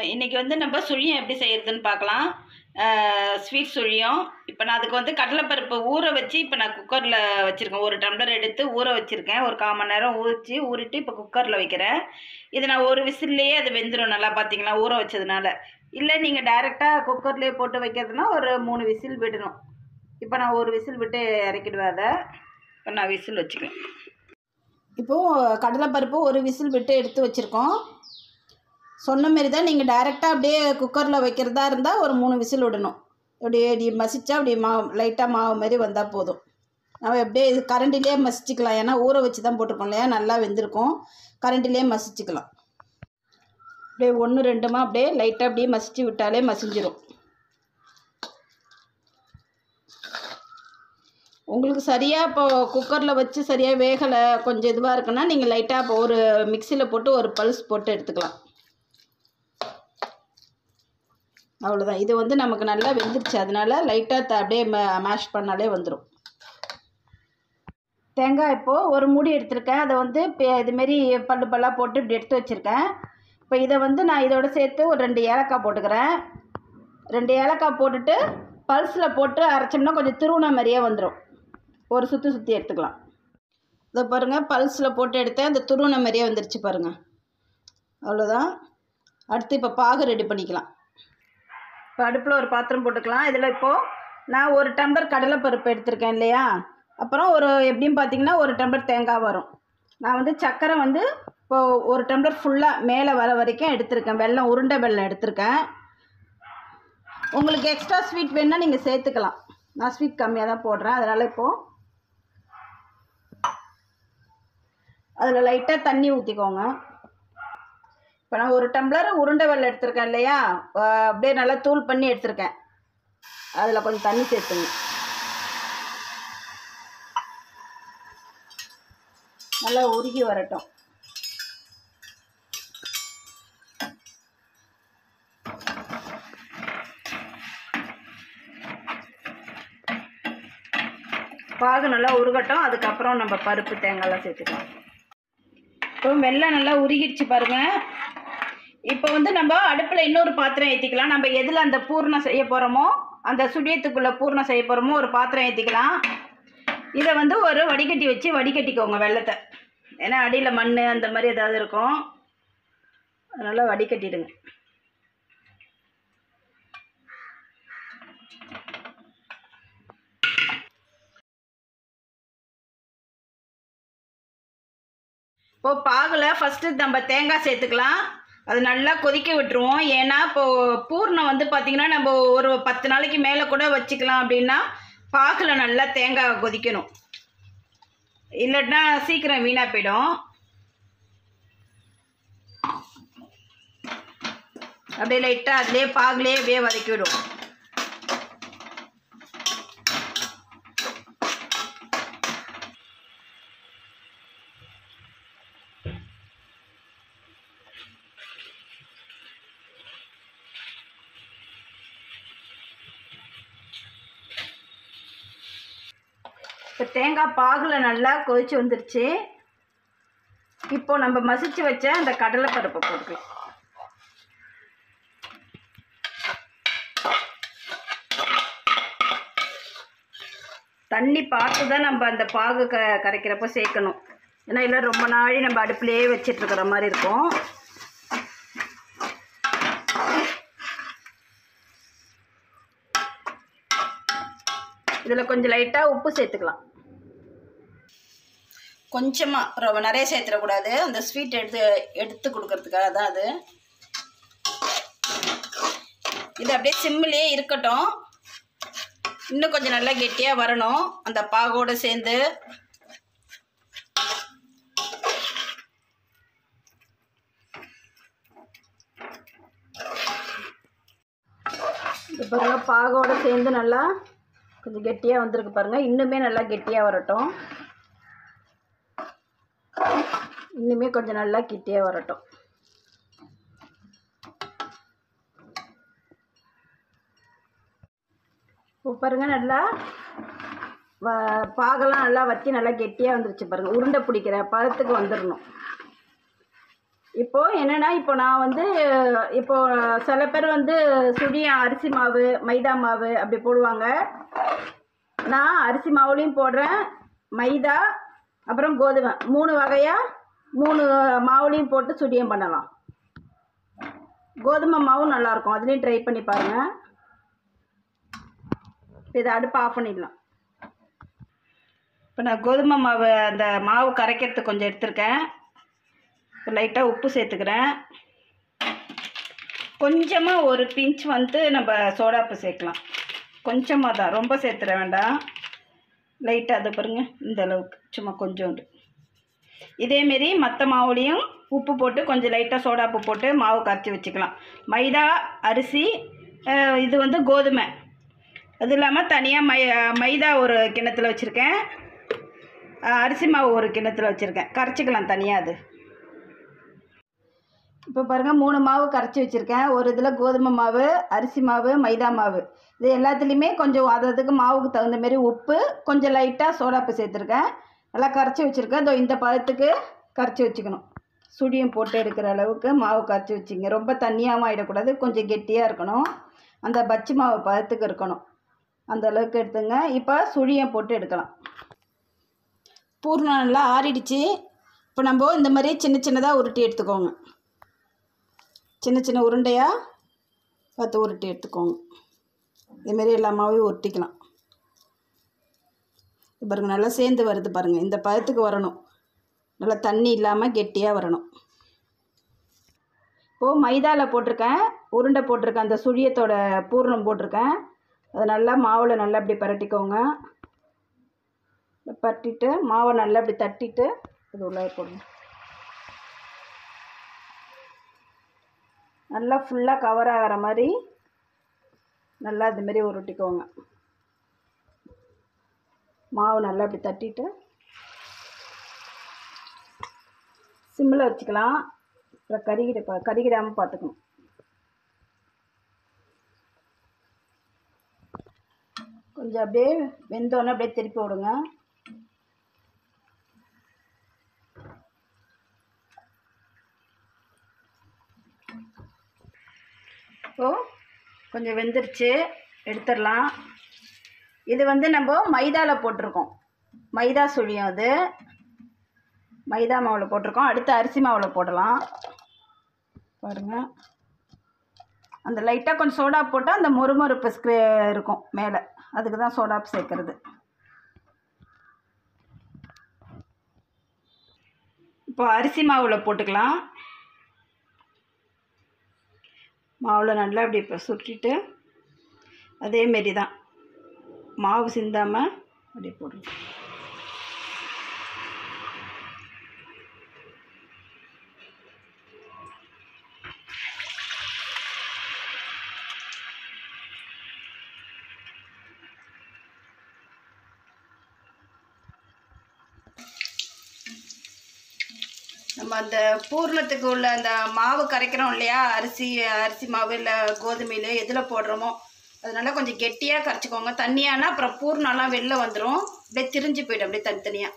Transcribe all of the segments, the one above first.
இன்றைக்கி வந்து நம்ம சுழியம் எப்படி செய்கிறதுன்னு பார்க்கலாம் ஸ்வீட் சுழியம் இப்போ நான் அதுக்கு வந்து கடலைப்பருப்பு ஊற வச்சு இப்போ நான் குக்கரில் வச்சுருக்கேன் ஒரு டம்ளர் எடுத்து ஊற வச்சுருக்கேன் ஒரு கால் மணி நேரம் ஊறிச்சு ஊறிட்டு இப்போ குக்கரில் வைக்கிறேன் இது நான் ஒரு விசில்லையே அது வெந்துடும் நல்லா பார்த்தீங்களா ஊற வச்சதுனால இல்லை நீங்கள் டைரெக்டாக குக்கர்லேயே போட்டு வைக்கிறதுனா ஒரு மூணு விசில் விடணும் இப்போ நான் ஒரு விசில் விட்டு இறக்கிடுவேன் அதை இப்போ நான் விசில் வச்சுக்குவேன் இப்போது கடலைப்பருப்பு ஒரு விசில் விட்டு எடுத்து வச்சுருக்கோம் சொன்ன மாரி தான் நீங்கள் டைரெக்டாக அப்படியே குக்கரில் வைக்கிறதா இருந்தால் ஒரு மூணு விசில் விடணும் அப்படியே இப்படி மசிச்சா அப்படி மாவு லைட்டாக மாவு மாதிரி வந்தால் போதும் நம்ம அப்படியே இது கரண்டிலே மசிச்சுக்கலாம் ஏன்னா ஊற வச்சு தான் போட்டிருக்கோம் இல்லையா நல்லா வெந்திருக்கும் கரண்டிலே மசிச்சுக்கலாம் அப்படியே ஒன்று ரெண்டுமா அப்படியே லைட்டாக அப்படியே மசிச்சு விட்டாலே மசிஞ்சிரும் உங்களுக்கு சரியாக இப்போ குக்கரில் வச்சு சரியாக வேகலை கொஞ்சம் இதுவாக இருக்குன்னா நீங்கள் லைட்டாக இப்போ ஒரு மிக்சியில் போட்டு ஒரு பல்ஸ் போட்டு எடுத்துக்கலாம் அவ்வளோதான் இது வந்து நமக்கு நல்லா வெந்துருச்சு அதனால லைட்டாக த அப்படியே மே மேஷ் பண்ணாலே வந்துடும் தேங்காய் இப்போது ஒரு மூடி எடுத்திருக்கேன் அதை வந்து இப்போ இதுமாரி பல்லு பல்லாக போட்டு இப்படி எடுத்து வச்சுருக்கேன் இப்போ இதை வந்து நான் இதோட சேர்த்து ஒரு ரெண்டு ஏலக்காய் போட்டுக்கிறேன் ரெண்டு ஏலக்காய் போட்டுட்டு பல்ஸில் போட்டு அரைச்சோம்னா கொஞ்சம் திருவுண மாதிரியே வந்துடும் ஒரு சுற்றி சுற்றி எடுத்துக்கலாம் இதை பாருங்கள் பல்ஸில் போட்டு எடுத்தேன் அந்த துருவன மாதிரியே வந்துருச்சு பாருங்கள் அவ்வளோதான் அடுத்து இப்போ பாகு ரெடி பண்ணிக்கலாம் இப்போ அடுப்பில் ஒரு பாத்திரம் போட்டுக்கலாம் இதில் இப்போது நான் ஒரு டம்ளர் கடலைப்பருப்பு எடுத்திருக்கேன் இல்லையா அப்புறம் ஒரு எப்படியும் பார்த்தீங்கன்னா ஒரு டம்ளர் தேங்காய் வரும் நான் வந்து சர்க்கரை வந்து இப்போது ஒரு டம்ளர் ஃபுல்லாக மேலே வர வரைக்கும் எடுத்திருக்கேன் வெல்லம் உருண்டை வெல்லம் எடுத்திருக்கேன் உங்களுக்கு எக்ஸ்ட்ரா ஸ்வீட் வேணுன்னா நீங்கள் சேர்த்துக்கலாம் நான் ஸ்வீட் கம்மியாக தான் போடுறேன் அதனால் இப்போது அதில் லைட்டாக தண்ணி ஊற்றிக்கோங்க இப்போ நான் ஒரு டம்ளர் உருண்டை வெள்ளம் எடுத்திருக்கேன் இல்லையா அஹ் அப்படியே நல்லா தூள் பண்ணி எடுத்திருக்கேன் அதில் கொஞ்சம் தண்ணி சேர்த்துங்க நல்லா உருகி வரட்டும் பாகு நல்லா உருகட்டும் அதுக்கப்புறம் நம்ம பருப்பு தேங்காய்லாம் சேர்த்துக்கலாம் இப்போ வெள்ளம் நல்லா உருகிடுச்சு பாருங்க இப்போ வந்து நம்ம அடுப்பில் இன்னொரு பாத்திரம் ஏற்றிக்கலாம் நம்ம எதில் அந்த பூர்ணம் செய்ய போகிறோமோ அந்த சுடியத்துக்குள்ளே பூர்ணம் செய்ய போகிறோமோ ஒரு பாத்திரம் ஏற்றிக்கலாம் இதை வந்து ஒரு வடிகட்டி வச்சு வடிகட்டிக்கோங்க வெள்ளத்தை ஏன்னா அடியில் மண் அந்த மாதிரி ஏதாவது இருக்கும் அதனால் வடிகட்டிடுங்க இப்போது பாகில் ஃபஸ்ட்டு நம்ம தேங்காய் சேர்த்துக்கலாம் அது நல்லா கொதிக்க விட்டுருவோம் ஏன்னா இப்போது பூர்ணம் வந்து பார்த்திங்கன்னா நம்ம ஒரு பத்து நாளைக்கு மேலே கூட வச்சுக்கலாம் அப்படின்னா பாகில் நல்லா தேங்காய் கொதிக்கணும் இல்லைன்னா சீக்கிரம் வீணாக போயிடும் அப்படியே லைட்டாக அதுலேயே பாகுலேயே அப்படியே வதக்கி விடுவோம் இப்போ தேங்காய் பாகில் நல்லா கொதிச்சு வந்துருச்சு இப்போ நம்ம மசிச்சு வச்ச அந்த கடலைப்பருப்பை போட்டுக்கலாம் தண்ணி பார்த்து தான் நம்ம அந்த பாகு க கரைக்கிறப்ப சேர்க்கணும் ஏன்னா இல்லை ரொம்ப நாளி நம்ம அடுப்புலேயே வச்சிட்ருக்கிற மாதிரி இருக்கும் இதில் கொஞ்சம் லைட்டாக உப்பு சேர்த்துக்கலாம் கொஞ்சமாக ரொம்ப நிறைய சேர்த்துடக்கூடாது அந்த ஸ்வீட் எடுத்து எடுத்து கொடுக்கறதுக்காக தான் அது இது அப்படியே சிம்மிலே இருக்கட்டும் இன்னும் கொஞ்சம் நல்லா கெட்டியாக வரணும் அந்த பாகோடு சேர்ந்து இப்போ பாருங்க பாகோடு சேர்ந்து நல்லா கொஞ்சம் கெட்டியாக வந்திருக்கு பாருங்கள் இன்னுமே நல்லா கெட்டியாக வரட்டும் இன்னுமே கொஞ்சம் நல்லா கெட்டியாக வரட்டும் இப்போ பாருங்கள் நல்லா வ பாகெல்லாம் நல்லா வற்றி நல்லா கெட்டியாக வந்துருச்சு பாருங்கள் உருண்டை பிடிக்கிற பதத்துக்கு வந்துடணும் இப்போது என்னென்னா இப்போ நான் வந்து இப்போ சில பேர் வந்து சுழியம் அரிசி மாவு மைதா மாவு அப்படி போடுவாங்க நான் அரிசி மாவுலேயும் போடுறேன் மைதா அப்புறம் கோதுமை மூணு வகையாக மூணு மாவுலேயும் போட்டு சுழியம் பண்ணலாம் கோதுமை மாவும் நல்லாயிருக்கும் அதுலேயும் ட்ரை பண்ணி பாருங்கள் இப்போ இதை அடுப்பு ஆஃப் பண்ணிடலாம் இப்போ நான் கோதுமை மாவு அந்த மாவு கரைக்கிறதுக்கு கொஞ்சம் எடுத்திருக்கேன் இப்போ லைட்டாக உப்பு சேர்த்துக்கிறேன் கொஞ்சமாக ஒரு பிஞ்ச் வந்து நம்ம சோடாப்பு சேர்க்கலாம் கொஞ்சமாக தான் ரொம்ப சேர்த்துட வேண்டாம் லைட்டாக அதை பாருங்க இந்த அளவுக்கு சும்மா கொஞ்சோண்டு இதேமாரி மற்ற மாவுலேயும் உப்பு போட்டு கொஞ்சம் லைட்டாக சோடாப்பு போட்டு மாவு கரைச்சி வச்சுக்கலாம் மைதா அரிசி அஹ் இது வந்து கோதுமை அது இல்லாமல் தனியாக மை மைதா ஒரு கிண்ணத்தில் வச்சுருக்கேன் அஹ் அரிசி மாவு ஒரு கிண்ணத்தில் வச்சுருக்கேன் கரைச்சிக்கலாம் தனியாக அது இப்போ பாருங்கள் மூணு மாவு கரைச்சி வச்சுருக்கேன் ஒரு இதில் கோதுமை மாவு அரிசி மாவு மைதா மாவு இது எல்லாத்துலேயுமே கொஞ்சம் அது அதுக்கு மாவுக்கு தகுந்த மாரி உப்பு கொஞ்சம் லைட்டாக சோடாப்பு சேர்த்துருக்கேன் நல்லா கரைச்சி வச்சுருக்கேன் இதோ இந்த பதத்துக்கு கரைச்சி வச்சுக்கணும் சுடியும் போட்டு எடுக்கிற அளவுக்கு மாவு கரைச்சி வச்சிங்க ரொம்ப தண்ணியாகவும் ஆகிடக்கூடாது கொஞ்சம் கெட்டியாக இருக்கணும் அந்த பச்சி மாவு பதத்துக்கு இருக்கணும் அந்த அளவுக்கு எடுத்துங்க இப்போ சுழியம் போட்டு எடுக்கலாம் பூர்ணம் நல்லா ஆறிடுச்சு இப்போ நம்ம இந்த மாதிரி சின்ன சின்னதாக உருட்டி எடுத்துக்கோங்க சின்ன சின்ன உருண்டையாக பார்த்து உருட்டி எடுத்துக்கோங்க இதுமாரி எல்லா மாவையும் உருட்டிக்கலாம் இது பாருங்கள் நல்லா சேர்ந்து வருது பாருங்கள் இந்த பதத்துக்கு வரணும் நல்லா தண்ணி இல்லாமல் கெட்டியாக வரணும் இப்போது மைதாவில் போட்டிருக்கேன் உருண்டை போட்டிருக்கேன் அந்த சுழியத்தோட பூர்ணம் போட்டிருக்கேன் அதை நல்லா மாவில் நல்லா இப்படி பரட்டிக்கோங்க பரட்டிட்டு மாவை நல்லா இப்படி தட்டிட்டு இது உள்ளே போடுங்க நல்லா ஃபுல்லாக கவர் ஆகிற மாதிரி நல்லா இதுமாரி உருட்டிக்கோங்க மாவு நல்லா இப்படி தட்டிட்டு சிம்மில் வச்சுக்கலாம் அப்புறம் கருகிட பா கருகிடாமல் பார்த்துக்கணும் கொஞ்சம் அப்படியே வெந்தோன்னே அப்படியே திருப்பி விடுங்க இப்போ கொஞ்சம் வெந்துருச்சு எடுத்துடலாம் இது வந்து நம்ம மைதாவில் போட்டிருக்கோம் மைதா சுழியம் அது மைதா மாவில் போட்டிருக்கோம் அடுத்து அரிசி மாவில் போடலாம் பாருங்கள் அந்த லைட்டாக கொஞ்சம் சோடா போட்டால் அந்த மொறுமொறுப்பு ஸ்க்ரே இருக்கும் மேலே அதுக்கு தான் சோடாப்பு சேர்க்குறது இப்போ அரிசி மாவில் போட்டுக்கலாம் மாவில் நல்லா இப்படி இப்போ சுட்டிட்டு அதேமாரி தான் மாவு சிந்தாமல் அப்படி போடணும் நம்ம அந்த பூர்ணத்துக்கு உள்ள அந்த மாவு கரைக்கிறோம் இல்லையா அரிசி அரிசி மாவு இல்லை கோதுமையில் எதில் போடுறோமோ அதனால கொஞ்சம் கெட்டியாக கரைச்சிக்கோங்க தண்ணியானா அப்புறம் பூர்ணம்லாம் வெளில வந்துடும் அப்படியே திரிஞ்சு போயிடும் அப்படியே தனித்தனியாக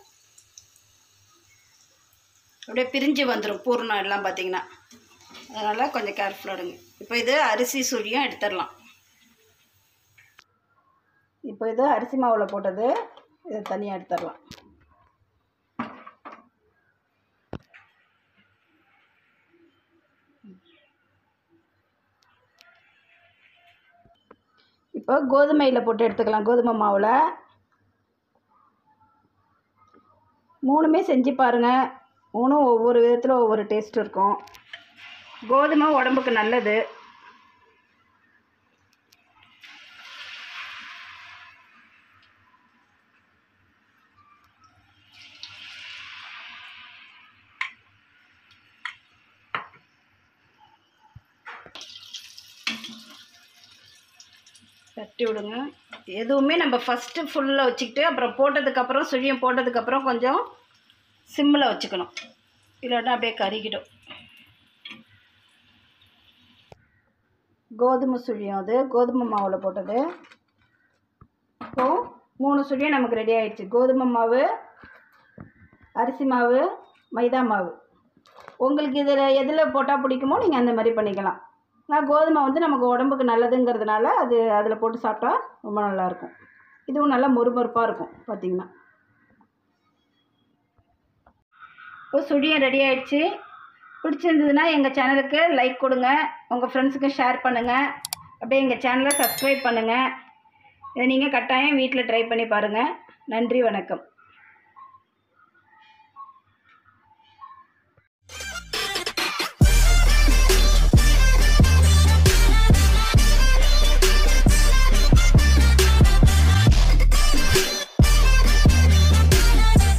அப்படியே பிரிஞ்சு வந்துடும் பூர்ணம் எல்லாம் பார்த்தீங்கன்னா அதனால் கொஞ்சம் கேர்ஃபுல்லாக எடுங்க இப்போ இது அரிசி சுழியும் எடுத்துடலாம் இப்போ இது அரிசி மாவில் போட்டது இதை தனியாக எடுத்துடலாம் இப்போ கோதுமையில் போட்டு எடுத்துக்கலாம் கோதுமை மாவில் மூணுமே செஞ்சு பாருங்கள் மூணும் ஒவ்வொரு விதத்தில் ஒவ்வொரு டேஸ்ட் இருக்கும் கோதுமை உடம்புக்கு நல்லது தட்டி விடுங்க எதுவுமே நம்ம ஃபஸ்ட்டு ஃபுல்லாக வச்சுக்கிட்டு அப்புறம் போட்டதுக்கப்புறம் சுழியம் போட்டதுக்கப்புறம் கொஞ்சம் சிம்மில் வச்சுக்கணும் இல்லாட்டா அப்படியே கருகிடும் கோதுமை சுழியம் அது கோதுமை மாவில் போட்டது இப்போது மூணு சுழியம் நமக்கு ரெடி ஆயிடுச்சு கோதுமை மாவு அரிசி மாவு மைதா மாவு உங்களுக்கு இதில் எதில் போட்டால் பிடிக்குமோ நீங்கள் அந்த மாதிரி பண்ணிக்கலாம் நான் கோதுமை வந்து நமக்கு உடம்புக்கு நல்லதுங்கிறதுனால அது அதில் போட்டு சாப்பிட்டா ரொம்ப நல்லாயிருக்கும் இதுவும் நல்லா மொறுமொறுப்பாக இருக்கும் பார்த்தீங்கன்னா இப்போ சுழியம் ரெடி ஆயிடுச்சு பிடிச்சிருந்ததுன்னா எங்கள் சேனலுக்கு லைக் கொடுங்க உங்கள் ஃப்ரெண்ட்ஸுக்கு ஷேர் பண்ணுங்கள் அப்படியே எங்கள் சேனலை சப்ஸ்கிரைப் பண்ணுங்கள் இதை நீங்கள் கட்டாயம் வீட்டில் ட்ரை பண்ணி பாருங்கள் நன்றி வணக்கம்